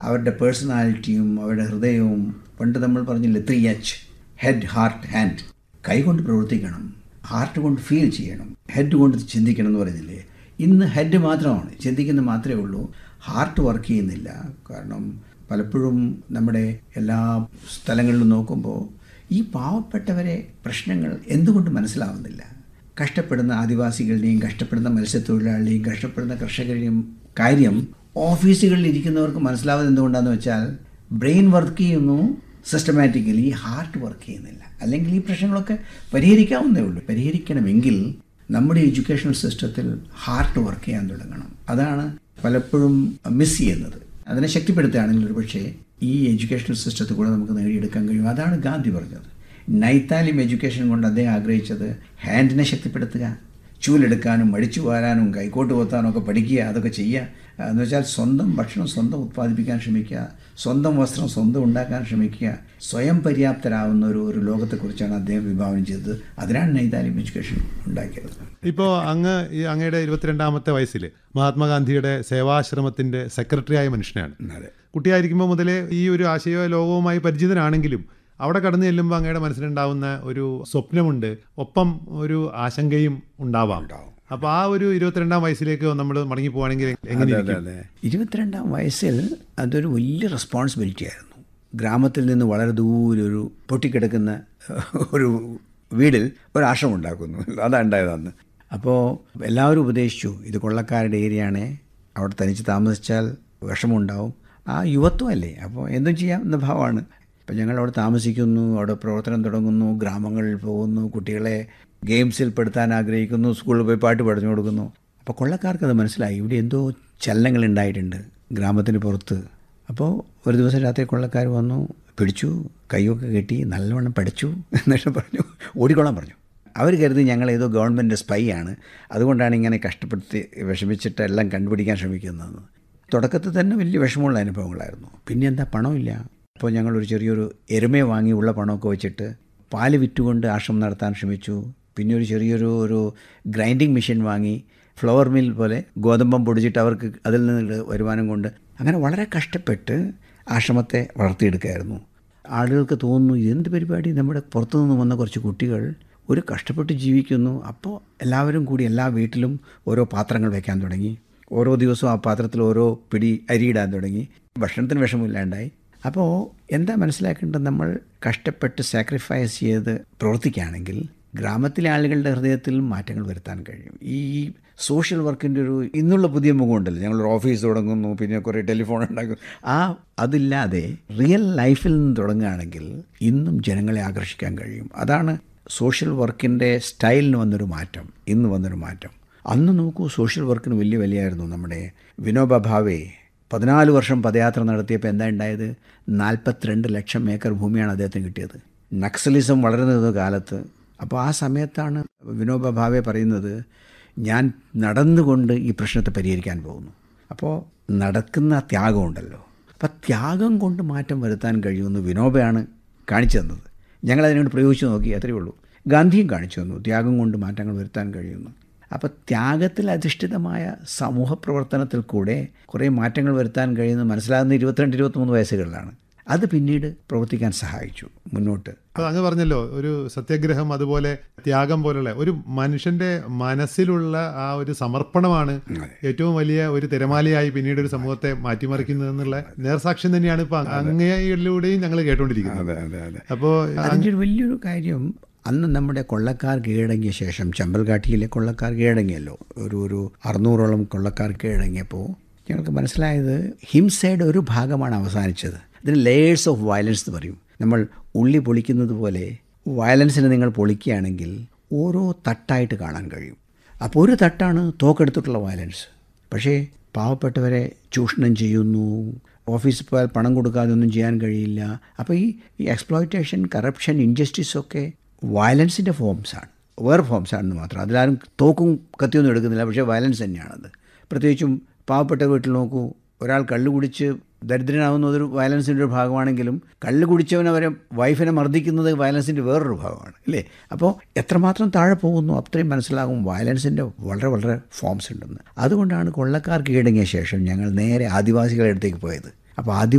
അവരുടെ പേഴ്സണാലിറ്റിയും അവരുടെ ഹൃദയവും പണ്ട് നമ്മൾ പറഞ്ഞില്ലേ three H head heart hand കൈകൊണ്ട് പ്രവർത്തിക്കണം ഹാർട്ട് കൊണ്ട് ഫീൽ ചെയ്യണം ഹെഡ് കൊണ്ട് ചിന്തിക്കണം എന്ന് പറയുന്നില്ലേ ഇന്ന് ഹെഡ് മാത്രമാണ് ചിന്തിക്കുന്നത് മാത്രമേ ഉള്ളൂ ഹാർട്ട് വർക്ക് ചെയ്യുന്നില്ല കാരണം പലപ്പോഴും നമ്മുടെ എല്ലാ സ്ഥലങ്ങളിലും നോക്കുമ്പോൾ ഈ പാവപ്പെട്ടവരെ പ്രശ്നങ്ങൾ എന്തുകൊണ്ട് മനസ്സിലാവുന്നില്ല കഷ്ടപ്പെടുന്ന ആദിവാസികളുടെയും കഷ്ടപ്പെടുന്ന മത്സ്യത്തൊഴിലാളികളെയും കഷ്ടപ്പെടുന്ന കർഷകരുടെയും കാര്യം ഓഫീസുകളിൽ ഇരിക്കുന്നവർക്ക് മനസ്സിലാവുന്നത് എന്തുകൊണ്ടാണെന്ന് വെച്ചാൽ ബ്രെയിൻ വർക്ക് ചെയ്യുന്നു സിസ്റ്റമാറ്റിക്കലി ഹാർട്ട് വർക്ക് ചെയ്യുന്നില്ല അല്ലെങ്കിൽ ഈ പ്രശ്നങ്ങളൊക്കെ പരിഹരിക്കാവുന്നേ ഉള്ളൂ പരിഹരിക്കണമെങ്കിൽ നമ്മുടെ എഡ്യൂക്കേഷണൽ സിസ്റ്റത്തിൽ ഹാർട്ട് വർക്ക് ചെയ്യാൻ തുടങ്ങണം അതാണ് പലപ്പോഴും മിസ് ചെയ്യുന്നത് അതിനെ ശക്തിപ്പെടുത്തുകയാണെങ്കിൽ ഒരു പക്ഷേ ഈ എഡ്യൂക്കേഷണൽ സിസ്റ്റത്തിൽ കൂടെ നമുക്ക് നേടിയെടുക്കാൻ കഴിയും അതാണ് ഗാന്ധി പറഞ്ഞത് നൈത്താലിം എഡ്യൂക്കേഷൻ കൊണ്ട് അദ്ദേഹം ആഗ്രഹിച്ചത് ഹാൻഡിനെ ശക്തിപ്പെടുത്തുക ചൂലെടുക്കാനും മടിച്ചു വാരാനും കൈക്കോട്ട് കൊത്താനും ഒക്കെ പഠിക്കുക അതൊക്കെ ചെയ്യുക എന്ന് വെച്ചാൽ സ്വന്തം ഭക്ഷണം സ്വന്തം ഉത്പാദിപ്പിക്കാൻ ശ്രമിക്കുക സ്വന്തം വസ്ത്രം സ്വന്തം ഉണ്ടാക്കാൻ ശ്രമിക്കുക സ്വയം പര്യാപ്തരാകുന്ന ഒരു ഒരു ലോകത്തെക്കുറിച്ചാണ് അദ്ദേഹം വിഭാവനം ചെയ്തത് അതിനാണ് നൈതാലിം എഡ്യൂക്കേഷൻ ഉണ്ടാക്കിയത് ഇപ്പോൾ അങ്ങ് ഈ അങ്ങയുടെ ഇരുപത്തിരണ്ടാമത്തെ വയസ്സിൽ മഹാത്മാഗാന്ധിയുടെ സേവാശ്രമത്തിന്റെ സെക്രട്ടറിയായ മനുഷ്യനാണ് അതെ കുട്ടിയായിരിക്കുമ്പോൾ മുതലേ ഈ ഒരു ആശയ ലോകവുമായി പരിചിതനാണെങ്കിലും അവിടെ കടന്നു ചെല്ലുമ്പോൾ അങ്ങയുടെ മനസ്സിലുണ്ടാവുന്ന ഒരു സ്വപ്നമുണ്ട് ഒപ്പം ഒരു ആശങ്കയും ഉണ്ടാവാം അപ്പോൾ ആ ഒരു ഇരുപത്തിരണ്ടാം വയസ്സിലേക്ക് നമ്മൾ മടങ്ങി പോവാണെങ്കിൽ എങ്ങനെ ഇരിക്കും? ഇരുപത്തിരണ്ടാം വയസ്സിൽ അതൊരു വലിയ റെസ്പോൺസിബിലിറ്റി ആയിരുന്നു ഗ്രാമത്തിൽ നിന്ന് വളരെ ദൂരെ ഒരു പൊട്ടിക്കിടക്കുന്ന ഒരു വീടിൽ ഒരു ആശ്രമം ഉണ്ടാക്കുന്നു അതാണ് ഉണ്ടായത് അന്ന് അപ്പോൾ എല്ലാവരും ഉപദേശിച്ചു ഇത് കൊള്ളക്കാരുടെ ഏരിയയാണേ അവിടെ തനിച്ച് താമസിച്ചാൽ വിഷമമുണ്ടാവും ആ യുവത്വമല്ലേ അപ്പോൾ എന്തും ചെയ്യാം എന്ന ഭാവമാണ് അപ്പം ഞങ്ങൾ അവിടെ താമസിക്കുന്നു അവിടെ പ്രവർത്തനം തുടങ്ങുന്നു ഗ്രാമങ്ങളിൽ പോകുന്നു കുട്ടികളെ ഗെയിംസിൽ പെടുത്താൻ ആഗ്രഹിക്കുന്നു സ്കൂളിൽ പോയി പാട്ട് പഠിച്ചു കൊടുക്കുന്നു അപ്പോൾ കൊള്ളക്കാർക്ക് അത് മനസ്സിലായി ഇവിടെ എന്തോ ചലനങ്ങൾ ഉണ്ടായിട്ടുണ്ട് ഗ്രാമത്തിന് പുറത്ത് അപ്പോൾ ഒരു ദിവസം രാത്രി കൊള്ളക്കാർ വന്നു പിടിച്ചു കൈയൊക്കെ കെട്ടി നല്ലവണ്ണം പഠിച്ചു എന്നിട്ട് പറഞ്ഞു ഓടിക്കൊള്ളാൻ പറഞ്ഞു അവർ കരുതി ഞങ്ങൾ ഏതോ ഗവൺമെൻറ് സ്പൈ ആണ് അതുകൊണ്ടാണ് ഇങ്ങനെ കഷ്ടപ്പെടുത്തി വിഷമിച്ചിട്ട് എല്ലാം കണ്ടുപിടിക്കാൻ ശ്രമിക്കുന്നതെന്ന് തുടക്കത്തിൽ തന്നെ വലിയ വിഷമമുള്ള അനുഭവങ്ങളായിരുന്നു പിന്നെ എന്താ പണമില്ല അപ്പോൾ ഞങ്ങളൊരു ചെറിയൊരു എരുമയെ വാങ്ങി ഉള്ള പണമൊക്കെ വെച്ചിട്ട് പാല് വിറ്റുകൊണ്ട് ആശ്രമം നടത്താൻ ശ്രമിച്ചു പിന്നെ ഒരു ചെറിയൊരു ഒരു ഗ്രൈൻഡിങ് മെഷീൻ വാങ്ങി ഫ്ലവർ മിൽ പോലെ ഗോതമ്പം പൊടിച്ചിട്ട് അവർക്ക് അതിൽ നിന്ന് വരുമാനം കൊണ്ട് അങ്ങനെ വളരെ കഷ്ടപ്പെട്ട് ആശ്രമത്തെ വളർത്തിയെടുക്കുകയായിരുന്നു ആളുകൾക്ക് തോന്നുന്നു ഇതെന്ത് പരിപാടി നമ്മുടെ പുറത്തുനിന്ന് വന്ന കുറച്ച് കുട്ടികൾ ഒരു കഷ്ടപ്പെട്ട് ജീവിക്കുന്നു അപ്പോൾ എല്ലാവരും കൂടി എല്ലാ വീട്ടിലും ഓരോ പാത്രങ്ങൾ വയ്ക്കാൻ തുടങ്ങി ഓരോ ദിവസവും ആ പാത്രത്തിൽ ഓരോ പിടി അരിയിടാൻ തുടങ്ങി ഭക്ഷണത്തിന് വിഷമമില്ലാണ്ടായി അപ്പോൾ എന്താ മനസ്സിലാക്കേണ്ടത് നമ്മൾ കഷ്ടപ്പെട്ട് സാക്രിഫൈസ് ചെയ്ത് പ്രവർത്തിക്കുകയാണെങ്കിൽ ഗ്രാമത്തിലെ ആളുകളുടെ ഹൃദയത്തിൽ മാറ്റങ്ങൾ വരുത്താൻ കഴിയും ഈ സോഷ്യൽ വർക്കിൻ്റെ ഒരു ഇന്നുള്ള പുതിയ മുഖമുണ്ടല്ലോ ഞങ്ങളൊരു ഓഫീസ് തുടങ്ങുന്നു പിന്നെ കുറേ ടെലിഫോൺ ഉണ്ടാക്കും ആ അതില്ലാതെ റിയൽ ലൈഫിൽ നിന്ന് തുടങ്ങുകയാണെങ്കിൽ ഇന്നും ജനങ്ങളെ ആകർഷിക്കാൻ കഴിയും അതാണ് സോഷ്യൽ വർക്കിൻ്റെ സ്റ്റൈലിന് വന്നൊരു മാറ്റം ഇന്ന് വന്നൊരു മാറ്റം അന്ന് നോക്കൂ സോഷ്യൽ വർക്കിന് വലിയ വിലയായിരുന്നു നമ്മുടെ വിനോബ ഭാവേ പതിനാല് വർഷം പദയാത്ര നടത്തിയപ്പോൾ എന്താ ഉണ്ടായത് നാൽപ്പത്തിരണ്ട് ലക്ഷം ഏക്കർ ഭൂമിയാണ് അദ്ദേഹത്തിന് കിട്ടിയത് നക്സലിസം വളർന്നു കാലത്ത് അപ്പോൾ ആ സമയത്താണ് വിനോബ ഭാവെ പറയുന്നത് ഞാൻ നടന്നുകൊണ്ട് ഈ പ്രശ്നത്തെ പരിഹരിക്കാൻ പോകുന്നു അപ്പോൾ നടക്കുന്ന ത്യാഗമുണ്ടല്ലോ അപ്പം ത്യാഗം കൊണ്ട് മാറ്റം വരുത്താൻ കഴിയുമെന്ന് വിനോബയാണ് കാണിച്ചു തന്നത് ഞങ്ങളതിനോട് പ്രയോഗിച്ച് നോക്കി അത്രയേ ഉള്ളൂ ഗാന്ധിയും കാണിച്ചു തന്നു ത്യാഗം കൊണ്ട് മാറ്റങ്ങൾ വരുത്താൻ കഴിയുന്നു അപ്പോൾ ത്യാഗത്തിൽ അധിഷ്ഠിതമായ സമൂഹ പ്രവർത്തനത്തിൽ കൂടെ കുറേ മാറ്റങ്ങൾ വരുത്താൻ കഴിയുന്നത് മനസ്സിലാകുന്ന ഇരുപത്തിരണ്ട് ഇരുപത്തിമൂന്ന് വയസ്സുകളിലാണ് അത് പിന്നീട് പ്രവർത്തിക്കാൻ സഹായിച്ചു മുന്നോട്ട് അത് അങ്ങ് പറഞ്ഞല്ലോ ഒരു സത്യാഗ്രഹം അതുപോലെ ത്യാഗം പോലുള്ള ഒരു മനുഷ്യന്റെ മനസ്സിലുള്ള ആ ഒരു സമർപ്പണമാണ് ഏറ്റവും വലിയ ഒരു തിരമാലയായി പിന്നീട് ഒരു സമൂഹത്തെ മാറ്റിമറിക്കുന്നത് എന്നുള്ള നേർസാക്ഷ്യം തന്നെയാണ് ഇപ്പൊ അങ്ങയിലൂടെയും ഞങ്ങൾ കേട്ടോണ്ടിരിക്കുന്നത് അതെ അതെ അതെ അപ്പോൾ അതിൻ്റെ ഒരു വലിയൊരു കാര്യം അന്ന് നമ്മുടെ കൊള്ളക്കാർ കീഴടങ്ങിയ ശേഷം ചമ്പൽഘാട്ടിയിലെ കൊള്ളക്കാർ കീഴടങ്ങിയല്ലോ ഒരു ഒരു അറുന്നൂറോളം കൊള്ളക്കാർ കീഴടങ്ങിയപ്പോൾ ഞങ്ങൾക്ക് മനസ്സിലായത് ഹിംസയുടെ ഒരു ഭാഗമാണ് അവസാനിച്ചത് ഇതിന് ലെയേഴ്സ് ഓഫ് വയലൻസ് എന്ന് പറയും നമ്മൾ ഉള്ളി പൊളിക്കുന്നത് പോലെ വയലൻസിനെ നിങ്ങൾ പൊളിക്കുകയാണെങ്കിൽ ഓരോ തട്ടായിട്ട് കാണാൻ കഴിയും അപ്പോൾ ഒരു തട്ടാണ് തോക്കെടുത്തിട്ടുള്ള വയലൻസ് പക്ഷേ പാവപ്പെട്ടവരെ ചൂഷണം ചെയ്യുന്നു ഓഫീസിൽ പോയാൽ പണം കൊടുക്കാതെ ഒന്നും ചെയ്യാൻ കഴിയില്ല അപ്പോൾ ഈ ഈ എക്സ്പ്ലോയിറ്റേഷൻ കറപ്ഷൻ ഇൻജസ്റ്റിസ് ഒക്കെ വയലൻസിൻ്റെ ഫോംസാണ് വേറെ ഫോംസാണെന്ന് മാത്രം അതിലാരും തോക്കും കത്തിയൊന്നും എടുക്കുന്നില്ല പക്ഷേ വയലൻസ് തന്നെയാണത് പ്രത്യേകിച്ചും പാവപ്പെട്ട വീട്ടിൽ നോക്കൂ ഒരാൾ കള്ളു കുടിച്ച് ദരിദ്രനാവുന്നത് ഒരു വയലൻസിൻ്റെ ഒരു ഭാഗമാണെങ്കിലും കള്ളു കുടിച്ചവൻ അവരെ വൈഫിനെ മർദ്ദിക്കുന്നത് വയലൻസിൻ്റെ വേറൊരു ഭാഗമാണ് അല്ലേ അപ്പോൾ എത്രമാത്രം താഴെ പോകുന്നു അത്രയും മനസ്സിലാകും വയലൻസിൻ്റെ വളരെ വളരെ ഫോംസ് ഉണ്ടെന്ന് അതുകൊണ്ടാണ് കൊള്ളക്കാർ കീഴടങ്ങിയ ശേഷം ഞങ്ങൾ നേരെ ആദിവാസികളുടെ അടുത്തേക്ക് പോയത് അപ്പോൾ ആദിവാസി